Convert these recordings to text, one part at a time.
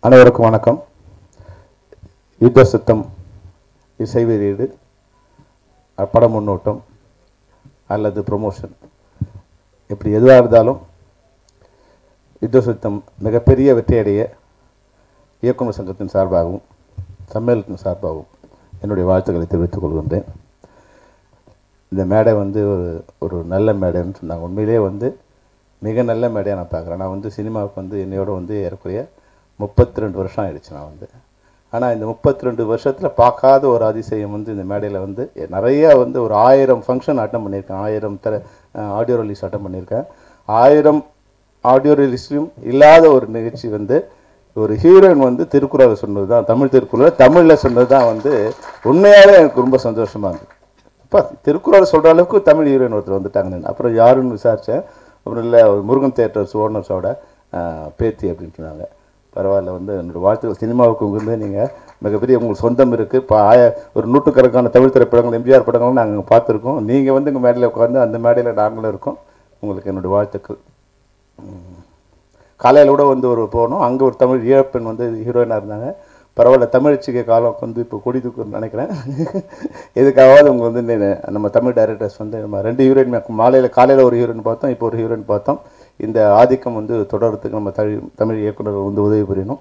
அனைவருக்கும் வணக்கம் யுத்த சித்தம் இசை வெளியீடு அஹ், பட முன்னோட்டம் அல்லது ப்ரொமோஷன் இப்படி எதுவாக இருந்தாலும் யுத்த சித்தம் மிகப்பெரிய வெற்றியடைய இயக்குனர் சங்கத்தின் சார்பாகவும் சம்மேளனத்தின் சார்பாகவும் என்னுடைய வாழ்த்துக்களை தெரிவித்துக் கொள்கின்றேன் இந்த மேடை வந்து ஒரு ஒரு நல்ல மேடைன்னு சொன்னாங்க உண்மையிலேயே வந்து மிக நல்ல மேடையாக நான் பார்க்குறேன் நான் வந்து சினிமாவுக்கு வந்து என்னையோட வந்து ஏறக்குறைய முப்பத்தி ரெண்டு வருஷம் ஆயிடுச்சு நான் வந்து ஆனால் இந்த முப்பத்தி ரெண்டு வருஷத்தில் பார்க்காத ஒரு அதிசயம் வந்து இந்த மேடையில் வந்து நிறைய வந்து ஒரு ஆயிரம் ஃபங்க்ஷன் அட்டன் பண்ணியிருக்கேன் ஆயிரம் தர ஆடியோ ரிலீஸ் அட்டன் பண்ணியிருக்கேன் ஆயிரம் ஆடியோ ரிலீஸ்லையும் இல்லாத ஒரு நிகழ்ச்சி வந்து ஒரு ஹீரோயின் வந்து திருக்குறள் சொன்னது தான் தமிழ் திருக்குறள் தமிழில் சொன்னது தான் வந்து உண்மையாகவே எனக்கு ரொம்ப சந்தோஷமாக இருந்தது அப்பா திருக்குறள் சொல்கிற அளவுக்கு தமிழ் ஹீரோயின் ஒருத்தர் வந்துட்டாங்க அப்புறம் யாருன்னு விசாரித்தேன் அப்புறம் இல்லை முருகன் தேட்டர்ஸ் ஓனர்ஸோட பேத்தி அப்படின்னு சொன்னாங்க பரவாயில்ல வந்து என்னோடய வாழ்த்துக்கள் சினிமாவுக்கு வந்து நீங்கள் மிகப்பெரிய உங்களுக்கு சொந்தம் இருக்குது இப்போ ஆய ஒரு நூற்றுக்கணக்கான தமிழ் திரைப்படங்கள் எம்ஜிஆர் படங்களும் நாங்கள் பார்த்துருக்கோம் நீங்கள் வந்து எங்கள் மேடையில் உட்காந்து அந்த மேடையில் நாங்களும் இருக்கோம் உங்களுக்கு என்னுடைய வாழ்த்துக்கள் காலையில் கூட வந்து ஒரு போனோம் அங்கே ஒரு தமிழ் ஈழப்பெண் வந்து ஹீரோயினாக இருந்தாங்க பரவாயில்ல தமிழச்சிக்கு காலம் வந்து இப்போ கொடி தூக்குன்னு நினைக்கிறேன் எதுக்காவது அவங்க வந்து நே- நம்ம தமிழ் டைரக்டர்ஸ் வந்து நம்ம ரெண்டு ஹீரோயின் மாலையில் காலையில் ஒரு ஹீரோயின் பார்த்தோம் இப்போ ஒரு ஹீரோயின் பார்த்தோம் இந்த ஆதிக்கம் வந்து தொடர்றதுக்கு நம்ம தமிழ் தமிழ் இயக்குனர் வந்து உதவி புரியணும்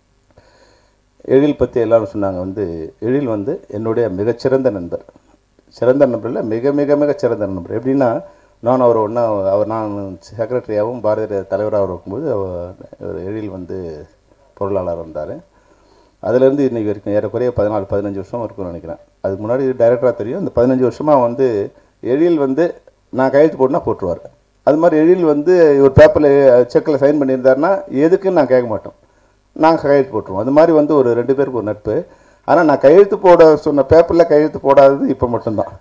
எழில் பற்றி எல்லாரும் சொன்னாங்க வந்து எழில் வந்து என்னுடைய மிகச்சிறந்த நண்பர் சிறந்த நண்பரில் மிக மிக மிக சிறந்த நண்பர் எப்படின்னா நான் அவர் ஒன்றா அவர் நான் செக்ரட்டரியாகவும் பாரதிய தலைவராக இருக்கும்போது அவர் எழில் வந்து பொருளாளர் வந்தார் அதுலேருந்து இன்னைக்கு வரைக்கும் ஏறக்குறைய பதினாலு பதினஞ்சு வருஷம் இருக்கும்னு நினைக்கிறேன் அதுக்கு முன்னாடி டைரக்டராக தெரியும் இந்த பதினஞ்சு வருஷமாக வந்து எழில் வந்து நான் கையெழுத்து போட்டுனா போட்டுருவார் அது மாதிரி எழில் வந்து ஒரு பேப்பரில் செக்கில் சைன் பண்ணியிருந்தாருன்னா எதுக்குன்னு நான் கேட்க மாட்டோம் நாங்கள் கையெழுத்து போட்டுருவோம் அது மாதிரி வந்து ஒரு ரெண்டு பேருக்கு ஒரு நட்பு ஆனால் நான் கையெழுத்து போட சொன்ன பேப்பரில் கையெழுத்து போடாதது இப்போ மட்டும்தான்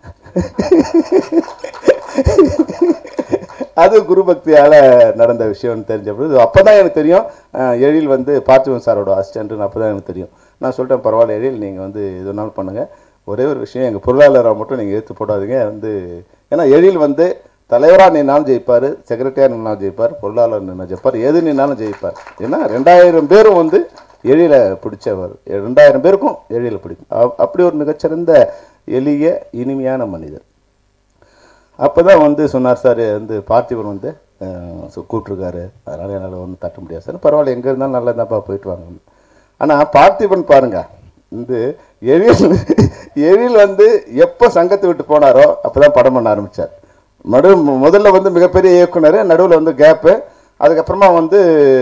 அது குரு பக்தியால் நடந்த விஷயம்னு தெரிஞ்சப்போ அப்போ தான் எனக்கு தெரியும் அஹ், எழில் வந்து பார்த்திபன் சாரோட அசிஸ்டன்ட்னு அப்போ தான் எனக்கு தெரியும் நான் சொல்லிட்டேன் பரவாயில்ல எழில் நீங்கள் வந்து எது வேணாலும் பண்ணுங்கள் ஒரே ஒரு விஷயம் எங்கள் பொருளாளரை மட்டும் நீங்கள் ஏற்று போடாதீங்க வந்து ஏன்னா எழில் வந்து தலைவராக நின்னாலும் ஜெயிப்பார் செக்ரட்டரியாக நின்னாலும் ஜெயிப்பார் பொருளாளர் நின்னா ஜெயிப்பார் எது நின்னாலும் ஜெயிப்பார் ஏன்னா ரெண்டாயிரம் பேரும் வந்து எழில பிடிச்சவர் ரெண்டாயிரம் பேருக்கும் எழில பிடிக்கும் அப்- அப்படி ஒரு மிகச்சிறந்த எளிய இனிமையான மனிதர் அப்போ தான் வந்து சொன்னார் சார் வந்து பார்த்திபன் வந்து அஹ், சு- கூப்பிட்ருக்காரு அதனால் என்னால் ஒன்றும் தட்ட முடியாது சார் பரவாயில்ல எங்கே இருந்தாலும் நல்லா தான்ப்பா போயிட்டு வாங்க ஆனால் பார்த்திபன் பாருங்க வந்து எழில் எழில் வந்து எப்போ சங்கத்தை விட்டு போனாரோ அப்போ தான் படம் பண்ண ஆரம்பித்தார் நடு முதல்ல வந்து மிகப்பெரிய இயக்குனர் நடுவில் வந்து கேப்பு அதுக்கப்புறமா வந்து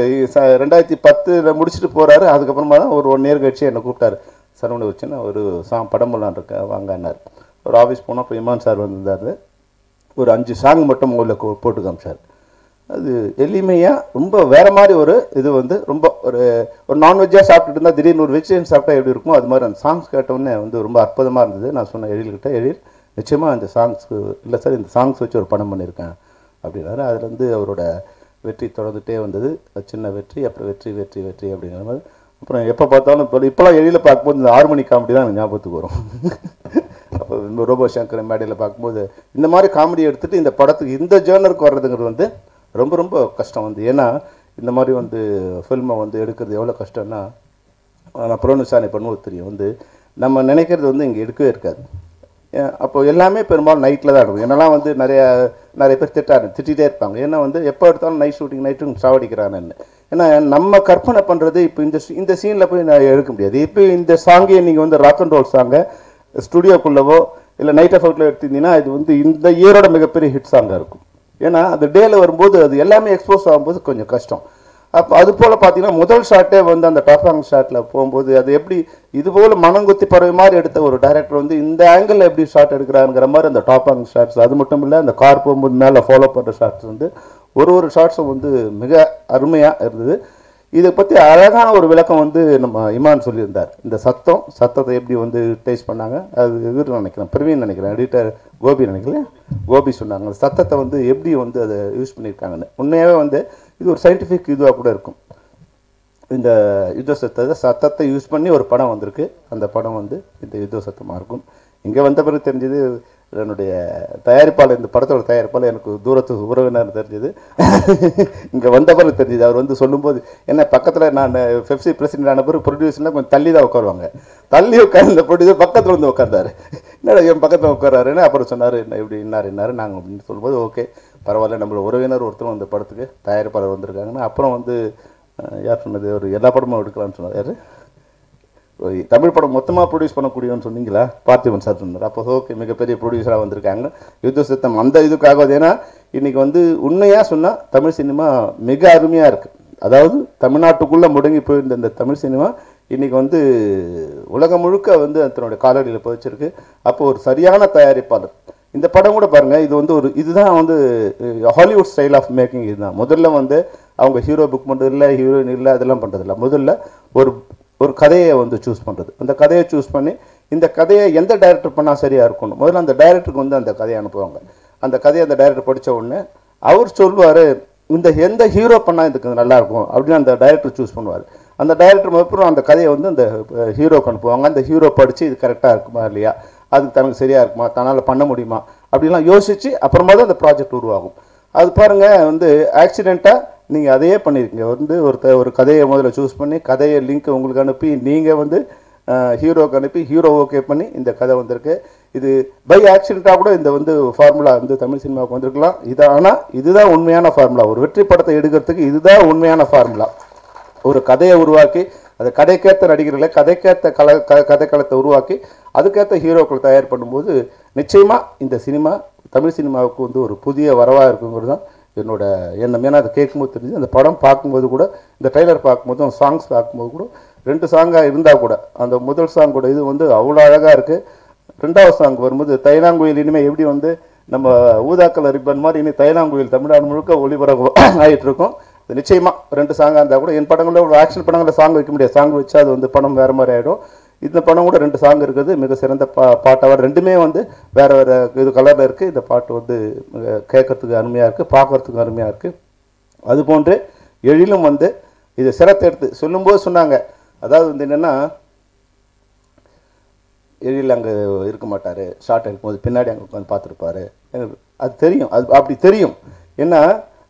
ச- ரெண்டாயிரத்தி பத்தில் முடிச்சுட்டு போகிறாரு அதுக்கப்புறமா தான் ஒரு ஒன் இயர் கழிச்சு என்னை கூப்பிட்டாரு சரவண வச்சுன்னு ஒரு சாங் படம் பண்ணலான் இருக்க வாங்கன்னார் ஒரு ஆஃபீஸ் போனால் இப்போ இமான் சார் வந்திருந்தாரு ஒரு அஞ்சு சாங் மட்டும் உங்களில் போட்டு காமிச்சார் அது எளிமையாக ரொம்ப வேற மாதிரி ஒரு இது வந்து ரொம்ப ஒரு ஒரு நான்வெஜ்ஜாக சாப்பிட்டுட்டு இருந்தால் திடீர்னு ஒரு வெஜிடேரியன் சாப்பிட்டா எப்படி இருக்குமோ அது மாதிரி அந்த சாங்ஸ் கேட்டவுடனே வந்து ரொம்ப அற்புதமாக இருந்தது நான் சொன்னேன் எழில்கிட்ட எழில் நிச்சயமாக அந்த சாங்ஸ்க்கு இல்லை சார் இந்த சாங்ஸ் வச்சு ஒரு படம் பண்ணியிருக்கேன் அப்படின்னாரு அதுல இருந்து அவரோட வெற்றி தொடர்ந்துட்டே வந்தது அது சின்ன வெற்றி அப்புறம் வெற்றி வெற்றி வெற்றி அப்படிங்கிற மாதிரி அப்புறம் எப்போ பார்த்தாலும் இப்போ இப்போலாம் எழில பார்க்கும்போது இந்த ஆறு மணி காமெடி தான் எனக்கு ஞாபகத்துக்கு வரும் அப்போ இந்த ரோபோ சங்கர் மேடையில் பார்க்கும்போது இந்த மாதிரி காமெடி எடுத்துட்டு இந்த படத்துக்கு இந்த ஜேர்னருக்கு வர்றதுங்கிறது வந்து ரொம்ப ரொம்ப கஷ்டம் வந்து ஏன்னா இந்த மாதிரி வந்து ஃபில்மை வந்து எடுக்கிறது எவ்வளோ கஷ்டம்னா நான் புரோனுசானை பண்ணும்போது தெரியும் வந்து நம்ம நினைக்கிறது வந்து இங்கே எடுக்கவே இருக்காது ஏன், அப்போ எல்லாமே பெரும்பாலும் நைட்டில் தான் இருக்கும் என்னெல்லாம் வந்து நிறைய நிறைய பேர் திட்டாரு திட்டிகிட்டே இருப்பாங்க ஏன்னா வந்து எப்போ எடுத்தாலும் நைட் ஷூட்டிங் நைட்டும் சாவடிக்கிறான்னு ஏன்னா நம்ம கற்பனை பண்ணுறது இப்போ இந்த scene- இந்த சீனில் போய் நான் எடுக்க முடியாது இப்போ இந்த சாங்கே நீங்கள் வந்து ராக் அண்ட் ரோல் சாங்கை ஸ்டுடியோக்குள்ளவோ இல்லை நைட் எஃபெக்டில் எடுத்திருந்தீங்கன்னா இது வந்து இந்த இயரோட மிகப்பெரிய ஹிட் சாங்காக இருக்கும் ஏன்னா அந்த டேல வரும்போது அது எல்லாமே எக்ஸ்போஸ் ஆகும்போது கொஞ்சம் கஷ்டம் அப்போ அது போல் பார்த்தீங்கன்னா முதல் ஷாட்டே வந்து அந்த டாப்பாங் ஷாட்டில் போகும்போது அது எப்படி இது போல் மனங்குத்தி பறவை மாதிரி எடுத்த ஒரு டைரக்டர் வந்து இந்த ஆங்கிளில் எப்படி ஷாட் எடுக்கிறாங்கிற மாதிரி அந்த டாப்பாங் ஷாட்ஸ் அது மட்டும் இல்லை அந்த கார் போகும்போது மேலே ஃபாலோ பண்ணுற ஷாட்ஸ் வந்து ஒரு ஒரு ஷாட்ஸும் வந்து மிக அருமையாக இருந்தது இதை பற்றி அழகான ஒரு விளக்கம் வந்து நம்ம இமான் சொல்லியிருந்தார் இந்த சத்தம் சத்தத்தை எப்படி வந்து டேஸ்ட் பண்ணாங்க அது இவர் நினைக்கிறேன் பிரவீன் நினைக்கிறேன் எடிட்டர் கோபி நினைக்கிறேன் கோபி சொன்னாங்க அந்த சத்தத்தை வந்து எப்படி வந்து அதை யூஸ் பண்ணியிருக்காங்கன்னு உண்மையாகவே வந்து இது ஒரு சயின்டிஃபிக் இதுவாக கூட இருக்கும் இந்த யுத்த சத்தத்தை சத்தத்தை யூஸ் பண்ணி ஒரு படம் வந்திருக்கு அந்த படம் வந்து இந்த யுத்த சத்தமாக இருக்கும் இங்கே வந்த பிறகு தெரிஞ்சது என்னுடைய தயாரிப்பாளர் இந்த படத்தோட தயாரிப்பாளர் எனக்கு தூரத்து உறவினர் தெரிஞ்சது இங்கே வந்த பிறகு தெரிஞ்சது அவர் வந்து சொல்லும்போது என்ன பக்கத்தில் நான் பெப்சி பிரசிடென்ட் ஆன பிறகு ப்ரொடியூசர்லாம் கொஞ்சம் தள்ளி தான் உட்காருவாங்க தள்ளி உட்கார்ந்து இந்த ப்ரொடியூசர் பக்கத்தில் வந்து உட்கார்ந்தாரு என்னடா என் பக்கத்தில் உட்காராருன்னு அப்புறம் சொன்னார் என்ன இப்படி இன்னார் இன்னார் நாங்கள் அப்படின்னு சொல்லும்போது ஓகே பரவாயில்ல நம்மளோட உறவினர் ஒருத்தரும் இந்த படத்துக்கு தயாரிப்பாளர் வந்திருக்காங்கன்னு அப்புறம் வந்து அஹ், யார் சொன்னது ஒரு எல்லா படமும் எடுக்கலாம்னு சொன்னார் யார் ஒரு தமிழ் படம் மொத்தமாக ப்ரொடியூஸ் பண்ணக்கூடியவன்னு சொன்னீங்களா பார்த்திபன் சார் சொன்னார் அப்போ ஓகே மிகப்பெரிய ப்ரொடியூசராக வந்திருக்காங்க யுத்த சித்தம் அந்த இதுக்காக ஏன்னா இன்னைக்கு வந்து உண்மையாக சொன்னால் தமிழ் சினிமா மிக அருமையாக இருக்குது அதாவது தமிழ்நாட்டுக்குள்ளே முடங்கி போயிருந்த இந்த தமிழ் சினிமா இன்னைக்கு வந்து உலகம் முழுக்க வந்து தன்னுடைய காலடியில் பதிச்சிருக்கு அப்போ ஒரு சரியான தயாரிப்பாளர் இந்த படம் கூட பாருங்க இது வந்து ஒரு இதுதான் வந்து ஹாலிவுட் ஸ்டைல் ஆஃப் மேக்கிங் இதுதான் முதல்ல வந்து அவங்க ஹீரோ புக் பண்ணுறது இல்லை ஹீரோயின் இல்லை அதெல்லாம் பண்ணுறது இல்லை முதல்ல ஒரு ஒரு கதையை வந்து சூஸ் பண்ணுறது அந்த கதையை சூஸ் பண்ணி இந்த கதையை எந்த டைரக்டர் பண்ணால் சரியாக இருக்கணும் முதல்ல அந்த டைரக்டருக்கு வந்து அந்த கதையை அனுப்புவாங்க அந்த கதையை அந்த டைரக்டர் படித்த உடனே அவர் சொல்லுவார் இந்த எந்த ஹீரோ பண்ணால் இதுக்கு நல்லா இருக்கும் அப்படின்னு அந்த டைரக்டர் சூஸ் பண்ணுவார் அந்த டைரக்டர் அப்புறம் அந்த கதையை வந்து அந்த ஹீரோக்கு அனுப்புவாங்க அந்த ஹீரோ படித்து இது கரெக்டாக இருக்குமா இல்லையா அது தனக்கு சரியாக இருக்குமா தன்னால் பண்ண முடியுமா அப்படிலாம் யோசித்து அப்புறமா தான் அந்த ப்ராஜெக்ட் உருவாகும் அது பாருங்கள் வந்து ஆக்சிடெண்ட்டாக நீங்கள் அதையே பண்ணியிருக்கீங்க வந்து ஒருத்த ஒரு கதையை முதல்ல சூஸ் பண்ணி கதையை லிங்க் உங்களுக்கு அனுப்பி நீங்கள் வந்து ஹீரோக்கு அனுப்பி ஹீரோ ஓகே பண்ணி இந்த கதை வந்திருக்கு இது பை ஆக்சிடெண்ட்டாக கூட இந்த வந்து ஃபார்முலா வந்து தமிழ் சினிமாவுக்கு வந்திருக்கலாம் இது ஆனால் இதுதான் உண்மையான ஃபார்முலா ஒரு வெற்றி படத்தை எடுக்கிறதுக்கு இதுதான் உண்மையான ஃபார்முலா ஒரு கதையை உருவாக்கி அந்த கதைக்கேற்ற நடிகர்களை கதைக்கேற்ற கல க கதைக்களத்தை உருவாக்கி அதுக்கேற்ற ஹீரோக்கள் தயார் பண்ணும்போது நிச்சயமாக இந்த சினிமா தமிழ் சினிமாவுக்கு வந்து ஒரு புதிய வரவாக இருக்குங்கிறது தான் என்னோட எண்ணம் ஏன்னா அதை கேட்கும்போது தெரிஞ்சு அந்த படம் பார்க்கும்போது கூட இந்த ட்ரைலர் பார்க்கும்போது அந்த சாங்ஸ் பார்க்கும்போது கூட ரெண்டு சாங்காக இருந்தால் கூட அந்த முதல் சாங் கூட இது வந்து அவ்வளோ அழகாக இருக்குது ரெண்டாவது சாங் வரும்போது தைலாங்குயில் இனிமேல் எப்படி வந்து நம்ம ஊதாக்கல் ரிப்பன் மாதிரி இனி தைலாங்குயில் தமிழ்நாடு முழுக்க ஒளிபரப்பு ஆகிட்டு இருக்கும் இது நிச்சயமா ரெண்டு சாங்காக இருந்தால் கூட என் படங்களில் ஒரு ஆக்ஷன் படங்களில் சாங் வைக்க முடியாது சாங் வச்சா அது வந்து படம் வேறு மாதிரி ஆகிடும் இந்த படம் கூட ரெண்டு சாங் இருக்குது மிக சிறந்த பா பாட்டாக ரெண்டுமே வந்து வேறு வேறு இது கலரில் இருக்குது இந்த பாட்டு வந்து மிக கேட்கறதுக்கு அருமையாக இருக்குது பார்க்கறதுக்கு அருமையாக இருக்குது அது போன்று எழிலும் வந்து இதை சிரத்தை எடுத்து சொல்லும்போது சொன்னாங்க அதாவது வந்து என்னென்னா எழில் அங்கே இருக்க மாட்டார் ஷார்ட் இருக்கும்போது பின்னாடி அங்கே உட்காந்து பார்த்துருப்பாரு எனக்கு அது தெரியும் அது அப்படி தெரியும் ஏன்னா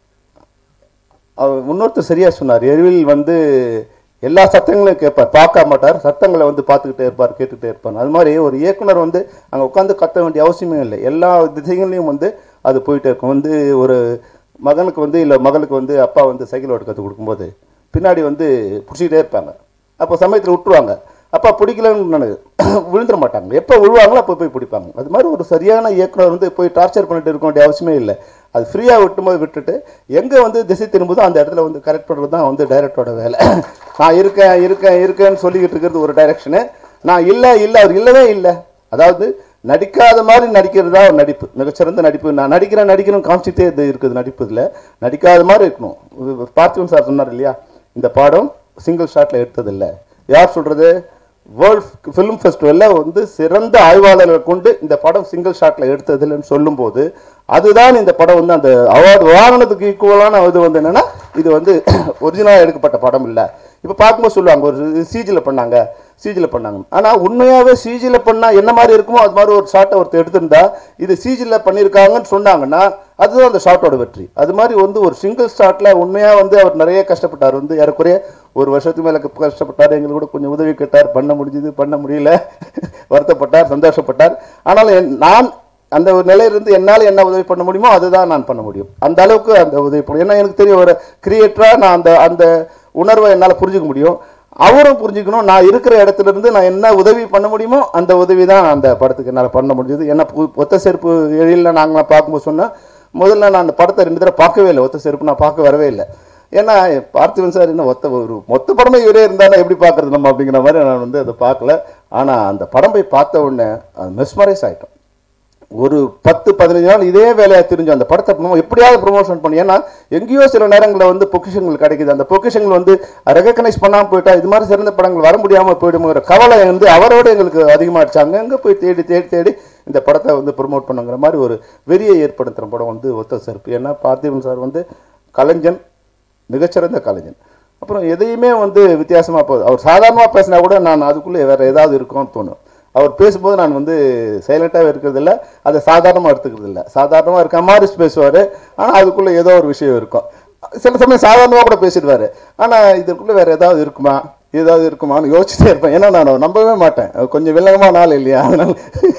அவர் இன்னொருத்தர் சரியாக சொன்னார் எழில் வந்து எல்லா சத்தங்களையும் கேட்பார் பார்க்க மாட்டார் சத்தங்களை வந்து பார்த்துக்கிட்டே இருப்பார் கேட்டுக்கிட்டே இருப்பார் அது மாதிரி ஒரு இயக்குனர் வந்து அங்கே உட்காந்து கத்த வேண்டிய அவசியமே இல்லை எல்லா திசைகள்லையும் வந்து அது போயிட்டே இருக்கும் வந்து ஒரு மகனுக்கு வந்து இல்லை மகளுக்கு வந்து அப்பா வந்து சைக்கிள் ஓட்ட கற்றுக் கொடுக்கும்போது பின்னாடி வந்து பிடிச்சிக்கிட்டே இருப்பாங்க அப்போ சமயத்தில் விட்டுருவாங்க அப்பா பிடிக்கலன்னு நினை விழுந்துட மாட்டாங்க எப்போ விழுவாங்களோ அப்போ போய் பிடிப்பாங்க அது மாதிரி ஒரு சரியான இயக்குனர் வந்து போய் டார்ச்சர் பண்ணிட்டு இருக்க வேண்டிய அவசியமே இல்லை அது ஃப்ரீயாக விட்டும்போது விட்டுட்டு எங்கே வந்து திசை திரும்புதோ அந்த இடத்துல வந்து கரெக்ட் பண்ணுறது தான் வந்து டைரக்டரோட வேலை நான் இருக்கேன் இருக்கேன் இருக்கேன்னு சொல்லிக்கிட்டு இருக்கிறது ஒரு டைரக்ஷனு நான் இல்லை இல்லை அவர் இல்லவே இல்லை அதாவது நடிக்காத மாதிரி நடிக்கிறது தான் ஒரு நடிப்பு மிகச்சிறந்த நடிப்பு நான் நடிக்கிறேன் நடிக்கிறேன் காமிச்சிட்டே இது இருக்குது நடிப்பு இதில் நடிக்காத மாதிரி இருக்கணும் இது பார்த்திபன் சார் சொன்னார் இல்லையா இந்த பாடம் சிங்கிள் ஷாட்டில் எடுத்ததில்லை யார் சொல்கிறது வேர்ல்ட் ஃபிலிம் ஃபெஸ்டிவலில் வந்து சிறந்த ஆய்வாளர்களை கொண்டு இந்த படம் சிங்கிள் ஷாட்டில் எடுத்ததில்லைன்னு சொல்லும்போது அதுதான் இந்த படம் வந்து அந்த அவார்டு வாங்கினதுக்கு ஈக்குவலான இது வந்து என்னென்னா இது வந்து ஒரிஜினலாக எடுக்கப்பட்ட படம் இல்லை இப்போ பார்க்கும்போது சொல்லுவாங்க ஒரு சிஜியில் பண்ணாங்க சிஜியில் பண்ணாங்க ஆனால் உண்மையாகவே சிஜியில் பண்ணால் என்ன மாதிரி இருக்குமோ அது மாதிரி ஒரு ஷாட்டை ஒருத்தர் எடுத்திருந்தா இது சிஜியில் பண்ணியிருக்காங்கன்னு சொன்னாங்கன்னா அதுதான் அந்த ஷாட்டோட வெற்றி அது மாதிரி வந்து ஒரு சிங்கிள் ஷாட்டில் உண்மையாக வந்து அவர் நிறைய கஷ்டப்பட்டார் வந்து ஏறக்குறைய ஒரு வருஷத்துக்கு மேலே கஷ்டப்பட்டார் எங்களுக்கு கூட கொஞ்சம் உதவி கேட்டார் பண்ண முடிஞ்சுது பண்ண முடியல வருத்தப்பட்டார் சந்தோஷப்பட்டார் ஆனால் என்- நான் அந்த ஒரு நிலையிலிருந்து என்னால் என்ன உதவி பண்ண முடியுமோ அதுதான் நான் பண்ண முடியும் அந்த அளவுக்கு அந்த உதவி பண்ண ஏன்னா எனக்கு தெரியும் ஒரு கிரியேட்டராக நான் அந்த அந்த உணர்வை என்னால் புரிஞ்சுக்க முடியும் அவரும் புரிஞ்சுக்கணும் நான் இருக்கிற இடத்துல இருந்து நான் என்ன உதவி பண்ண முடியுமோ அந்த உதவி தான் அந்த படத்துக்கு என்னால் பண்ண முடிஞ்சது ஏன்னா பு- ஒத்த செருப்பு எழில நாங்களாம் பார்க்கும்போது சொன்னால் முதல்ல நான் அந்த படத்தை ரெண்டு தடவை பார்க்கவே இல்லை ஒத்த செருப்பு நான் பார்க்க வரவே இல்லை ஏன்னா பார்த்திபன் சார் என்ன ஒத்த ஒரு மொத்த படமே இவரே இருந்தாலும் எப்படி பார்க்கறது நம்ம அப்படிங்கிற மாதிரி நான் வந்து அதை பார்க்கல ஆனால் அந்த படம் போய் பார்த்த உடனே மெஸ்மரைஸ் ஆகிட்டோம் ஒரு பத்து பதினஞ்சு நாள் இதே வேலையாக தெரிஞ்சு அந்த படத்தை நம்ம எப்படியாவது ப்ரொமோஷன் பண்ணி ஏன்னா எங்கேயோ சில நேரங்களில் வந்து பொக்கிஷங்கள் கிடைக்குது அந்த பொக்கிஷங்கள் வந்து ரெகக்னைஸ் பண்ணாமல் போயிட்டா இது மாதிரி சிறந்த படங்கள் வர முடியாமல் போயிடுங்கிற கவலை வந்து அவரோட எங்களுக்கு அதிகமாகிடுச்சு அங்கங்கே போய் தேடி தேடி தேடி இந்த படத்தை வந்து ப்ரொமோட் பண்ணுங்கிற மாதிரி ஒரு வெறியை ஏற்படுத்துகிற படம் வந்து ஒத்த செருப்பு ஏன்னா பார்த்திபன் சார் வந்து கலைஞன் மிகச்சிறந்த கலைஞன் அப்புறம் எதையுமே வந்து வித்தியாசமாக போகுது அவர் சாதாரணமாக பேசினா கூட நான் அதுக்குள்ளே வேறு ஏதாவது இருக்கும்னு தோணும் அவர் பேசும்போது நான் வந்து சைலண்ட்டாக இருக்கிறது இல்ல அதை சாதாரணமாக எடுத்துக்கிறது இல்லை சாதாரணமாக இருக்க மாதிரி பேசுவார் ஆனால் அதுக்குள்ளே ஏதோ ஒரு விஷயம் இருக்கும் சில சமயம் சாதாரணமாக கூட பேசிடுவாரு ஆனால் இதுக்குள்ளே வேற ஏதாவது இருக்குமா ஏதாவது இருக்குமான்னு யோசிச்சுட்டே இருப்பேன் ஏன்னா நான் நம்பவே மாட்டேன் அவர் கொஞ்சம் வில்லங்கமான ஆள் இல்லையா அதனால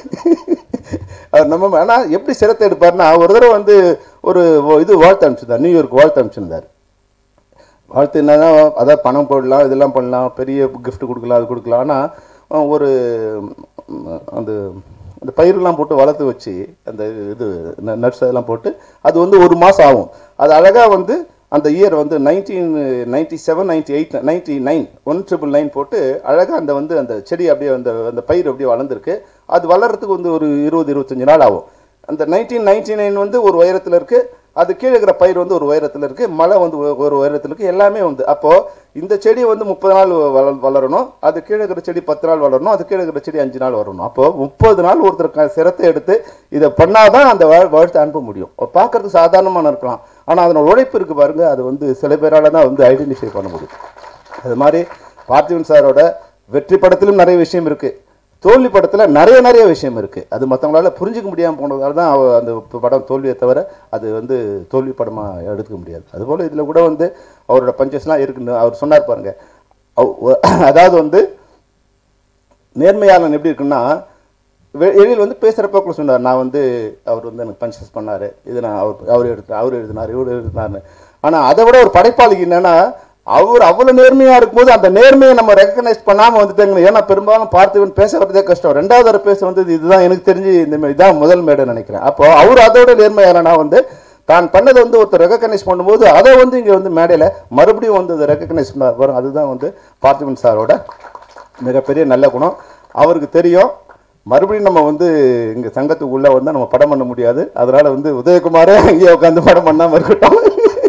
அவர் நம்ம ஆனால் எப்படி சிரத்தை எடுப்பாருன்னா ஒரு தடவை வந்து ஒரு இது வாழ்த்து அனுப்பிச்சிருந்தார் நியூயார்க் வாழ்த்து அனுப்பிச்சிருந்தார் வாழ்த்து என்னன்னா அதாவது பணம் போடலாம் இதெல்லாம் பண்ணலாம் பெரிய gift கொடுக்கலாம் அது கொடுக்கலாம் ஆனால் ஒரு ம், அந்த அந்த பயிரெல்லாம் போட்டு வளர்த்து வச்சு அந்த இது நட்ஸ் அதெல்லாம் போட்டு அது வந்து ஒரு மாதம் ஆகும் அது அழகாக வந்து அந்த இயர் வந்து nineteen ninety seven ninety eight ninety nine one triple nine போட்டு அழகாக அந்த வந்து அந்த செடி அப்படியே அந்த அந்த பயிர் அப்படியே வளர்ந்துருக்கு அது வளர்றதுக்கு வந்து ஒரு இருபது இருபத்தஞ்சு நாள் ஆகும் அந்த நைன்டீன் நைன்டி நைன் வந்து ஒரு உயரத்தில் இருக்கு அது கீழே இருக்கிற பயிர் வந்து ஒரு உயரத்தில் இருக்கு மழை வந்து ஒ- ஒரு உயரத்தில் இருக்கு எல்லாமே வந்து அப்போ இந்த செடி வந்து முப்பது நாள் வள வளரணும் அது கீழே இருக்கிற செடி பத்து நாள் வளரணும் அது கீழே இருக்கிற செடி அஞ்சு நாள் வரணும் அப்போ முப்பது நாள் ஒருத்தர் க- சிரத்தை எடுத்து இதை பண்ணாதான் அந்த வாழ் வாழ்த்து அனுப்ப முடியும் பார்க்கறதுக்கு சாதாரணமான இருக்கலாம் ஆனால் அதனோட உழைப்பு இருக்கு பாருங்க அது வந்து சில பேரால தான் வந்து ஐடென்டிஃபை பண்ண முடியும் அது மாதிரி பார்த்திபன் சாரோட வெற்றி படத்திலும் நிறைய விஷயம் இருக்கு தோல்வி படத்துல நிறைய நிறைய விஷயம் இருக்கு அது மற்றவங்களால புரிஞ்சுக்க முடியாம போனதால தான் அவ அந்த படம் தோல்வியை தவிர அது வந்து தோல்வி படமா எடுத்துக்க முடியாது அதுபோல இதுல கூட வந்து அவரோட பஞ்சஸ்லாம் இருக்குன்னு அவர் சொன்னார் பாருங்க அவ்- ஒ- அதாவது வந்து நேர்மையாளன் எப்படி இருக்குன்னா வெ- எழில் வந்து பேசுகிறப்ப கூட சொன்னார் நான் வந்து அவர் வந்து எனக்கு பஞ்சஸ் பண்ணார் இது நான் அவர் அவர் எடுத்து அவர் எழுதினார் இவர் எழுதினார்னு ஆனால் அதை விட ஒரு படைப்பாளிக்கு என்னன்னா அவர் அவ்வளோ நேர்மையாக இருக்கும்போது அந்த நேர்மையை நம்ம ரெக்கக்னைஸ் பண்ணாமல் வந்துட்டாங்க ஏன்னா பெரும்பாலும் பார்த்திவன் பேச வரதே கஷ்டம் ரெண்டாவது தடவை பேச வந்தது இதுதான் எனக்கு தெரிஞ்சு இந்த மே- இதான் முதல் மேடை நினைக்கிறேன் அப்போ அவர் அதோட நேர்மையாளனா வந்து தான் பண்ணதை வந்து ஒருத்தர் ரெக்கக்னைஸ் பண்ணும்போது அதை வந்து இங்கே வந்து மேடையில் மறுபடியும் வந்து அதை ரெக்கக்னைஸ் பண்ண வரும் அதுதான் வந்து பார்த்திபன் சாரோட மிகப்பெரிய நல்ல குணம் அவருக்கு தெரியும் மறுபடியும் நம்ம வந்து இங்க சங்கத்துக்கு உள்ள வந்து நம்ம படம் பண்ண முடியாது அதனால வந்து உதயகுமாரே அங்கேயே உட்காந்து படம் பண்ணாம இருக்கட்டும்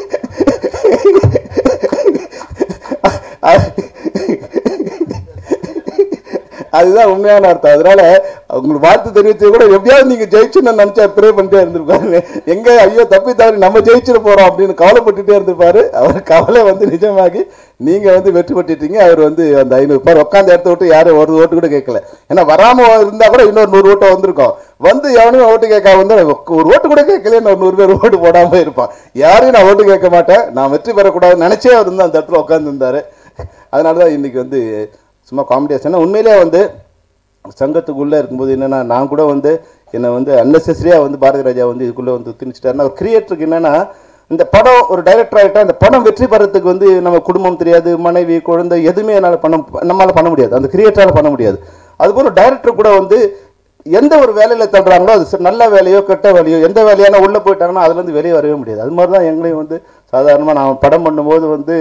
அதுதான் உண்மையான அர்த்தம் அதனால உங்களுக்கு வாழ்த்து தெரிவித்து கூட எப்படியாவது நீங்க ஜெயிச்சுன்னு நினைச்சா ப்ரே பண்ணிட்டே இருந்திருப்பாரு எங்க ஐயோ தப்பி தவறி நம்ம ஜெயிச்சிட போறோம் அப்படின்னு கவலைப்பட்டுட்டே இருந்திருப்பாரு அவர் கவலை வந்து நிஜமாகி நீங்க வந்து வெற்றி பெற்றுட்டீங்க அவர் வந்து அந்த ஐநூறு பேர் உட்காந்து இடத்த விட்டு யாரும் ஒரு ஓட்டு கூட கேட்கல ஏன்னா வராம இருந்தா கூட இன்னொரு நூறு ஓட்டு வந்திருக்கும் வந்து எவனும் ஓட்டு கேட்க வந்து ஒரு ஓட்டு கூட கேட்கல ஒரு நூறு பேர் ஓட்டு போடாம இருப்பான் யாரையும் நான் ஓட்டு கேட்க மாட்டேன் நான் வெற்றி பெறக்கூடாதுன்னு நினைச்சே அவர் வந்து அந்த இடத்துல உட்கார்ந்து இருந்தாரு அதனாலதான் இன்னைக்கு வந்து சும்மா காமெடியாஸ் உண்மையிலே வந்து சங்கத்துக்குள்ளே இருக்கும்போது என்னன்னா நான் கூட வந்து என்னை வந்து அன்னெசரியாக வந்து பாரதி ராஜா வந்து இதுக்குள்ளே வந்து திணிச்சிட்டாருன்னா ஒரு கிரியேட்டருக்கு என்னன்னா இந்த படம் ஒரு டைரக்டர் ஆகிட்டா அந்த படம் வெற்றி பெறத்துக்கு வந்து நம்ம குடும்பம் தெரியாது மனைவி குழந்தை எதுவுமே என்னால் பண்ண நம்மளால பண்ண முடியாது அந்த கிரியேட்டரால் பண்ண முடியாது அதுபோல் டைரக்டர் கூட வந்து எந்த ஒரு வேலையில தள்ளுறாங்களோ அது ச- நல்ல வேலையோ கெட்ட வேலையோ எந்த வேலையான உள்ளே போயிட்டாங்கன்னா அதுலேருந்து வெளியே வரவே முடியாது அது மாதிரி தான் எங்களையும் வந்து சாதாரணமாக நான் படம் பண்ணும்போது வந்து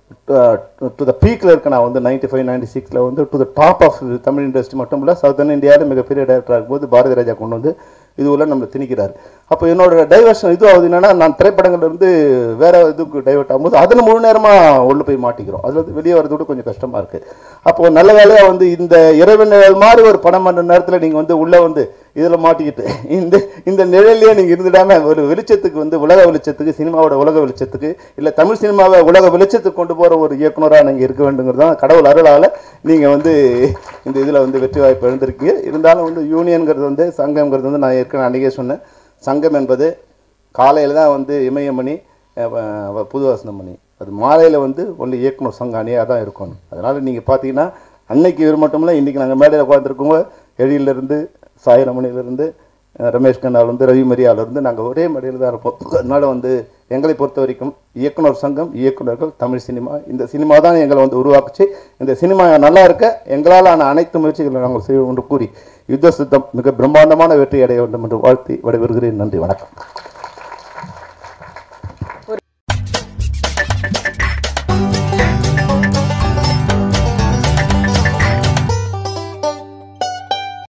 டு த பீக்கில் இருக்க நான் வந்து நைன்டி ஃபைவ் நைன்டி சிக்ஸில் வந்து to the top of Tamil industry மட்டும் இல்லை சவுத்தர்ன் இந்தியாவில் மிகப்பெரிய டேரக்டர் ஆகும்போது பாரதி ராஜா கொண்டு வந்து இது உள்ள நம்மளை திணிக்கிறார் அப்போ என்னோட டைவர்ஷன் இது ஆகுது என்னன்னா நான் திரைப்படங்கள்ல இருந்து வேற இதுக்கு டைவர்ட் ஆகும்போது அதில் முழு நேரமாக உள்ள போய் மாட்டிக்கிறோம் அதில் வந்து வெளியே வரது கூட கொஞ்சம் கஷ்டமா இருக்கு அப்போ நல்ல வேலையா வந்து இந்த இரவு நிழல் மாதிரி ஒரு படம் பண்ணுற நேரத்தில் நீங்கள் வந்து உள்ள வந்து இதில் மாட்டிக்கிட்டு இந்த இந்த நிழல்லையே நீங்கள் இருந்துடாம ஒரு வெளிச்சத்துக்கு வந்து உலக வெளிச்சத்துக்கு சினிமாவோட உலக வெளிச்சத்துக்கு இல்லை தமிழ் சினிமாவை உலக வெளிச்சத்துக்கு கொண்டு போகிற ஒரு இயக்குனராக நீங்கள் இருக்க வேண்டுங்கிறது தான் கடவுள் அருளால் நீங்கள் வந்து இந்த இதில் வந்து வெற்றி வாய்ப்பு எழுந்திருக்கீங்க இருந்தாலும் வந்து யூனியன்கிறது வந்து சங்கம்ங்கிறது வந்து நான் ஏற்கனவே அன்றைக்கே சொன்னேன் சங்கம் என்பது காலையில் தான் வந்து இமயமணி அஹ், வ- புது வசந்தமணி அது மாலையில் வந்து ஒன்லி இயக்குனர் சங்கம் அணியாக தான் இருக்கணும் அதனால் நீங்கள் பார்த்தீங்கன்னா அன்னைக்கு இவர் மட்டும் இல்லை இன்றைக்கி நாங்கள் மேடையில் உட்காந்துருக்கோங்க எழிலிருந்து சாயிரமணியிலேருந்து ரமேஷ் கண்ணாலேருந்து ரவி மரியாவிலேருந்து நாங்கள் ஒரே மேடையில் தான் இருப்போம் அதனால வந்து எங்களை பொறுத்த வரைக்கும் இயக்குனர் சங்கம் இயக்குனர்கள் தமிழ் சினிமா இந்த சினிமா தான் எங்களை வந்து உருவாக்குச்சு இந்த சினிமா நல்லா இருக்க எங்களால் ஆன அனைத்து முயற்சிகளை நாங்கள் செய்வோம் என்று கூறி யுத்த சித்தம் மிக பிரம்மாண்டமான வெற்றி அடைய வேண்டும் என்று வாழ்த்தி விடைபெறுகிறேன் நன்றி வணக்கம்